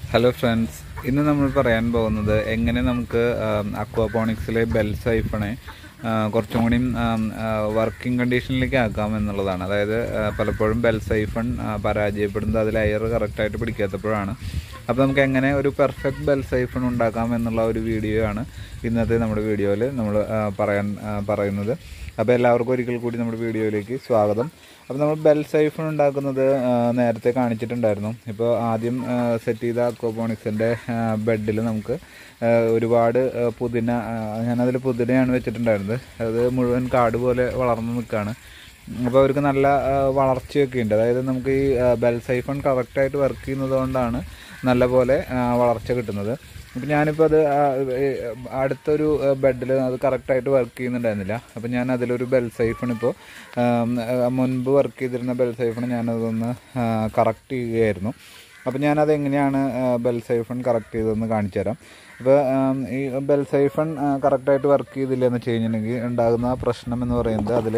hello friends ഇന്ന് നമ്മൾ പറയാൻ പോകുന്നത് എങ്ങനെ നമുക്ക് അക്വാപോണിക്സിലെ ബെൽ സൈഫണെ കുറച്ചും കൂടി വർക്കിംഗ് കണ്ടീഷനിലേക്ക് ആക്കാം എന്നുള്ളതാണ് അതായത് ആ, പലപ്പോഴും ബെൽ സൈഫൺ ആ, പരാജയപ്പെടുന്നത് അതിൽ എയർ കറക്റ്റായിട്ട് പിടിക്കാത്തപ്പോഴാണ് അപ്പോൾ നമുക്ക് എങ്ങനെ ഒരു പെർഫെക്റ്റ് ബെൽ സൈഫൺ ഉണ്ടാക്കാം എന്നുള്ള ഒരു വീഡിയോ ആണ് ഇന്നത്തെ നമ്മുടെ വീഡിയോയിൽ നമ്മൾ ആ, പറയാൻ ആ, പറയുന്നത് അപ്പോൾ എല്ലാവർക്കും ഒരിക്കൽ കൂടി നമ്മുടെ വീഡിയോയിലേക്ക് സ്വാഗതം അപ്പോൾ നമ്മൾ ബെൽ സൈഫൺ ഉണ്ടാക്കുന്നത് ആ, നേരത്തെ കാണിച്ചിട്ടുണ്ടായിരുന്നു ഇപ്പോൾ ആദ്യം സെറ്റ് ചെയ്ത അക്വപോണിക്സിൻ്റെ ബെഡിൽ നമുക്ക് ആ, ഒരുപാട് ആ, പുതിന ആ, ഞാനതിൽ പുതിനയാണ് വെച്ചിട്ടുണ്ടായിരുന്നത് അത് മുഴുവൻ കാട് പോലെ വളർന്നു നിൽക്കുകയാണ് അപ്പോൾ അവർക്ക് നല്ല ആ, വളർച്ചയൊക്കെ ഉണ്ട് അതായത് നമുക്ക് ഈ ആ, ബെൽ സൈഫൺ കറക്റ്റായിട്ട് വർക്ക് ചെയ്യുന്നത് കൊണ്ടാണ് നല്ല പോലെ ആ, വളർച്ച കിട്ടുന്നത് അപ്പം ഞാനിപ്പോൾ അത് ആ, ഏ, അടുത്തൊരു ബെഡിൽ അത് കറക്റ്റായിട്ട് വർക്ക് ചെയ്യുന്നുണ്ടായിരുന്നില്ല അപ്പം ഞാൻ അതിലൊരു ബെൽ സൈഫൺ ഇപ്പോൾ മുൻപ് വർക്ക് ചെയ്തിരുന്ന ബെൽ സൈഫൺ ഞാനതൊന്ന് കറക്റ്റ് ചെയ്യുകയായിരുന്നു അപ്പം ഞാനത് എങ്ങനെയാണ് ബെൽ സൈഫൺ കറക്റ്റ് ചെയ്തതെന്ന് കാണിച്ചു തരാം അപ്പോൾ ഈ ബെൽ സൈഫൺ കറക്റ്റായിട്ട് വർക്ക് ചെയ്തില്ല എന്ന് വെച്ച് കഴിഞ്ഞിട്ടുണ്ടെങ്കിൽ ഉണ്ടാകുന്ന പ്രശ്നം എന്ന് പറയുന്നത് അതിൽ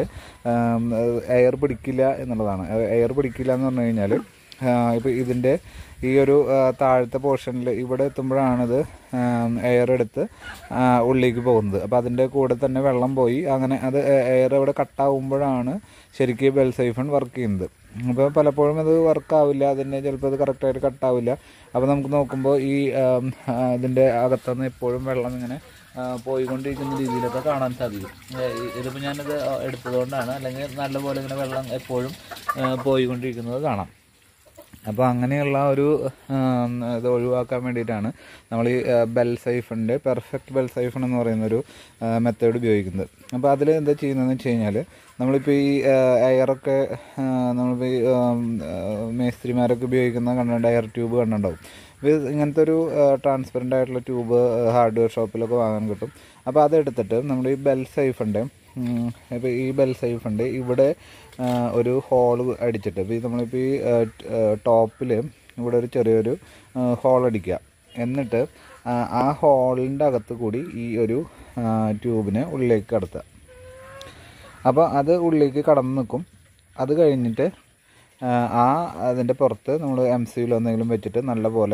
എയർ പിടിക്കില്ല എന്നുള്ളതാണ് എയർ പിടിക്കില്ല എന്ന് പറഞ്ഞു കഴിഞ്ഞാൽ ഇപ്പോൾ ഇതിൻ്റെ ഈ ഒരു ആ, താഴത്തെ പോർഷനിൽ ഇവിടെ എത്തുമ്പോഴാണിത് എയർ എടുത്ത് ആ, ഉള്ളിലേക്ക് പോകുന്നത് അപ്പോൾ അതിൻ്റെ കൂടെ തന്നെ വെള്ളം പോയി അങ്ങനെ അത് എയർ ഇവിടെ കട്ടാവുമ്പോഴാണ് ശരിക്കും ബെൽ സൈഫൺ വർക്ക് ചെയ്യുന്നത് അപ്പോൾ പലപ്പോഴും അത് വർക്കാവില്ല അതിൻ്റെ ചിലപ്പോൾ അത് കറക്റ്റായിട്ട് കട്ടാവില്ല അപ്പോൾ നമുക്ക് നോക്കുമ്പോൾ ഈ ആം, ആ, ഇതിൻ്റെ അകത്തുനിന്ന് എപ്പോഴും വെള്ളം ഇങ്ങനെ ആ, പോയിക്കൊണ്ടിരിക്കുന്ന രീതിയിലൊക്കെ കാണാൻ സാധിക്കും ഏ, ഇ- ഇതിപ്പോൾ ഞാനിത് എടുത്തതുകൊണ്ടാണ് അല്ലെങ്കിൽ നല്ലപോലെ ഇങ്ങനെ വെള്ളം എപ്പോഴും ആ, പോയിക്കൊണ്ടിരിക്കുന്നത് കാണാം അപ്പോൾ അങ്ങനെയുള്ള ഒരു ആം, ഇത് ഒഴിവാക്കാൻ വേണ്ടിയിട്ടാണ് നമ്മൾ ഈ ബെൽ സൈഫണിൻ്റെ പെർഫെക്റ്റ് ബെൽ സൈഫൺ എന്ന് പറയുന്ന ഒരു മെത്തേഡ് ഉപയോഗിക്കുന്നത് അപ്പോൾ അതിൽ എന്താ ചെയ്യുന്നതെന്ന് വെച്ച് കഴിഞ്ഞാൽ നമ്മളിപ്പോൾ ഈ എയറൊക്കെ നമ്മളിപ്പോൾ ഈ ആം, ആ, മേസ്ത്രിമാരൊക്കെ ഉപയോഗിക്കുന്ന കണ്ടുണ്ട് എയർ ട്യൂബ് കണ്ടുണ്ടാവും അപ്പോൾ ഇത് ഇങ്ങനത്തെ ഒരു ട്രാൻസ്പെറൻ്റ് ആയിട്ടുള്ള ട്യൂബ് ഹാർഡ്വെയർ ഷോപ്പിലൊക്കെ വാങ്ങാൻ കിട്ടും അപ്പോൾ അതെടുത്തിട്ട് നമ്മൾ ഈ ബെൽ സൈഫുണ്ട് ഇപ്പോൾ ഈ ബെൽ സൈഫുണ്ട് ഇവിടെ ആ, ഒരു ഹോൾ അടിച്ചിട്ട് ഇപ്പോൾ ഈ നമ്മളിപ്പോൾ ഈ ടോപ്പിൽ ഇവിടെ ഒരു ചെറിയൊരു ഹോൾ അടിക്കുക എന്നിട്ട് ആ, ആ ഹോളിൻ്റെ അകത്ത് കൂടി ഈ ഒരു ആ, ട്യൂബിനെ ഉള്ളിലേക്ക് കടത്തുക അപ്പോൾ അത് ഉള്ളിലേക്ക് കടന്നു നിൽക്കും അത് കഴിഞ്ഞിട്ട് ആ, ആ അതിൻ്റെ പുറത്ത് നമ്മൾ എം സിയിൽ എന്തെങ്കിലും വെച്ചിട്ട് നല്ലപോലെ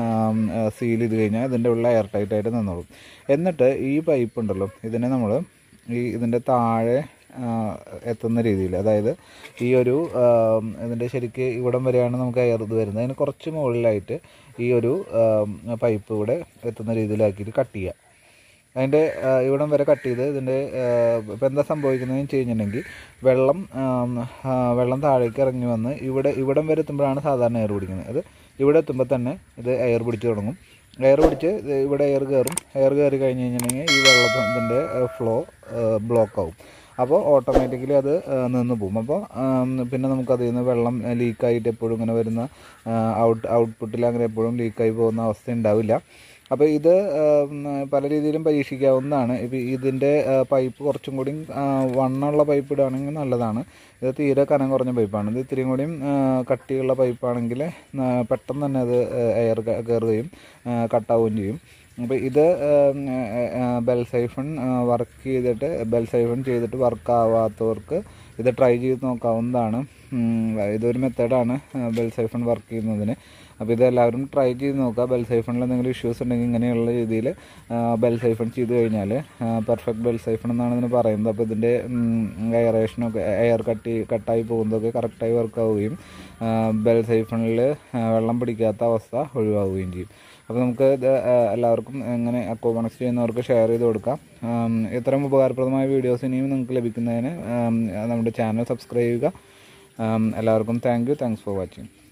സീൽ ചെയ്ത് കഴിഞ്ഞാൽ ഇതിൻ്റെ ഉള്ള എയർ ടൈറ്റ് ആയിട്ട് നിന്നോളും എന്നിട്ട് ഈ പൈപ്പ് ഉണ്ടല്ലോ ഇതിനെ നമ്മൾ ഈ ഇതിൻ്റെ താഴെ ആ, എത്തുന്ന രീതിയിൽ അതായത് ഈ ഒരു ആ, ഇതിൻ്റെ ശരിക്ക് ഇവിടം വരെയാണ് നമുക്ക് എയർ ഇത് വരുന്നത് അതിന് കുറച്ച് മുകളിലായിട്ട് ഈ ഒരു ആ, പൈപ്പ് ഇവിടെ എത്തുന്ന രീതിയിലാക്കിയിട്ട് കട്ട് ചെയ്യുക അതിൻ്റെ ആ, ഇവിടം വരെ കട്ട് ചെയ്ത് ഇതിൻ്റെ ഇപ്പം എന്താ സംഭവിക്കുന്നതെന്ന് വെച്ച് കഴിഞ്ഞിട്ടുണ്ടെങ്കിൽ വെള്ളം ആം, ആ, വെള്ളം താഴേക്ക് ഇറങ്ങി വന്ന് ഇവിടെ ഇവിടം വരെ എത്തുമ്പോഴാണ് സാധാരണ എയർ പിടിക്കുന്നത് അത് ഇവിടെ എത്തുമ്പോൾ തന്നെ ഇത് എയർ പിടിച്ച് തുടങ്ങും എയർ പിടിച്ച് ഇത് ഇവിടെ എയർ കയറും എയർ കയറി കഴിഞ്ഞ് കഴിഞ്ഞിട്ടുണ്ടെങ്കിൽ ഈ വെള്ളത്തിൻ്റെ ഫ്ലോ ബ്ലോക്ക് ആവും അപ്പോൾ ഓട്ടോമാറ്റിക്കലി അത് ആ, നിന്ന് പോകും അപ്പോൾ ആം, പിന്നെ നമുക്ക് അതിൽ നിന്ന് വെള്ളം ലീക്കായിട്ട് എപ്പോഴും ഇങ്ങനെ വരുന്ന ഔട്ട് ഔട്ട്പുട്ടിൽ അങ്ങനെ എപ്പോഴും ലീക്കായി പോകുന്ന അവസ്ഥ ഉണ്ടാവില്ല അപ്പോൾ ഇത് ആം, പല രീതിയിലും പരീക്ഷിക്കാവുന്നതാണ് ഇപ്പോൾ ഇതിൻ്റെ പൈപ്പ് കുറച്ചും കൂടി ആ, വണ്ണമുള്ള പൈപ്പ് ഇടുകയാണെങ്കിൽ നല്ലതാണ് ഇത് തീരെ കനം കുറഞ്ഞ പൈപ്പാണ് ഇത് ഇത്തിരിയും കൂടിയും ആ, കട്ടിയുള്ള പൈപ്പാണെങ്കിൽ ആ, പെട്ടെന്ന് തന്നെ അത് എയർ കയറുകയും കട്ടാവുകയും ചെയ്യും അപ്പോൾ ഇത് ബെൽ സൈഫൺ വർക്ക് ചെയ്തിട്ട് ബെൽ സൈഫൺ ചെയ്തിട്ട് വർക്ക് ആവാത്തവർക്ക് ഇത് ട്രൈ ചെയ്ത് നോക്കാവുന്നതാണ് ഉം, ഇതൊരു മെത്തേഡാണ് ബെൽ സൈഫൺ വർക്ക് ചെയ്യുന്നതിന് അപ്പോൾ ഇത് എല്ലാവരും ട്രൈ ചെയ്ത് നോക്കുക ബെൽ സൈഫണിൽ എന്തെങ്കിലും ഇഷ്യൂസ് ഉണ്ടെങ്കിൽ ഇങ്ങനെയുള്ള രീതിയിൽ ബെൽ സൈഫൺ ചെയ്ത് കഴിഞ്ഞാൽ പെർഫെക്റ്റ് ബെൽ സൈഫൺ എന്നാണ് ഇതിന് പറയുന്നത് അപ്പോൾ ഇതിൻ്റെ എയറേഷനൊക്കെ എയർ കട്ടി കട്ടായി പോകുന്നതൊക്കെ കറക്റ്റായി വർക്ക് ആവുകയും ബെൽ സൈഫണിൽ വെള്ളം പിടിക്കാത്ത അവസ്ഥ ഒഴിവാവുകയും ചെയ്യും അപ്പോൾ നമുക്ക് ഇത് ആ, എല്ലാവർക്കും എങ്ങനെ അക്വോബണക്സ് ചെയ്യുന്നവർക്ക് ഷെയർ ചെയ്ത് കൊടുക്കാം ആം, ഇത്തരം ഉപകാരപ്രദമായ വീഡിയോസ് ഇനിയും നിങ്ങൾക്ക് ലഭിക്കുന്നതിന് ആം, നമ്മുടെ ചാനൽ സബ്സ്ക്രൈബ് ചെയ്യുക ആം, എല്ലാവർക്കും thank you thanks for watching